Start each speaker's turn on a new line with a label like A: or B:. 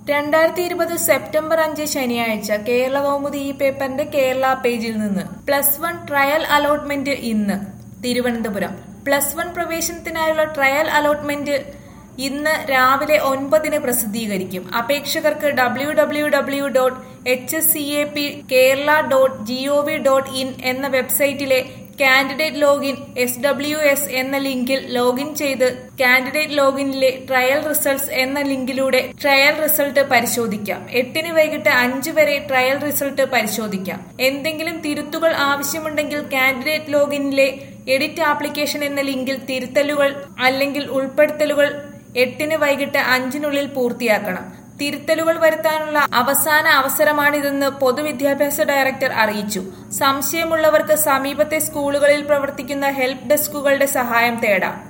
A: രണ്ടായിരത്തി ഇരുപത് സെപ്റ്റംബർ അഞ്ച് ശനിയാഴ്ച കേരള കൗമുദി ഈ പേപ്പറിന്റെ കേരള പേജിൽ നിന്ന് പ്ലസ് വൺ ട്രയൽ അലോട്ട്മെന്റ് ഇന്ന് തിരുവനന്തപുരം പ്ലസ് വൺ പ്രവേശനത്തിനായുള്ള ട്രയൽ അലോട്ട്മെന്റ് ഇന്ന് രാവിലെ ഒൻപതിന് പ്രസിദ്ധീകരിക്കും അപേക്ഷകർക്ക് W W W dot H S C A P Kerala dot G O V dot in എന്ന വെബ്സൈറ്റിലെ candidate login S W S എന്ന ലിങ്കിൽ ലോഗിൻ ചെയ്ത് കാൻഡിഡേറ്റ് ലോഗിനിലെ ട്രയൽ റിസൾട്ട്സ് എന്ന ലിങ്കിലൂടെ ട്രയൽ റിസൾട്ട് പരിശോധിക്കാം എട്ടിന് വൈകിട്ട് അഞ്ച് വരെ ട്രയൽ റിസൾട്ട് പരിശോധിക്കാം എന്തെങ്കിലും തിരുത്തുകൾ ആവശ്യമുണ്ടെങ്കിൽ കാൻഡിഡേറ്റ് ലോഗിനിലെ എഡിറ്റ് ആപ്ലിക്കേഷൻ എന്ന ലിങ്കിൽ തിരുത്തലുകൾ അല്ലെങ്കിൽ ഉൾപ്പെടുത്തലുകൾ എട്ടിന് വൈകിട്ട് അഞ്ചിനുള്ളിൽ പൂർത്തിയാക്കണം തിരുത്തലുകൾ വരുത്താനുള്ള അവസാന അവസരമാണിതെന്ന് പൊതുവിദ്യാഭ്യാസ ഡയറക്ടർ അറിയിച്ചു സംശയമുള്ളവർക്ക് സമീപത്തെ സ്കൂളുകളിൽ പ്രവർത്തിക്കുന്ന ഹെൽപ്പ് ഡെസ്കുകളുടെ സഹായം തേടാം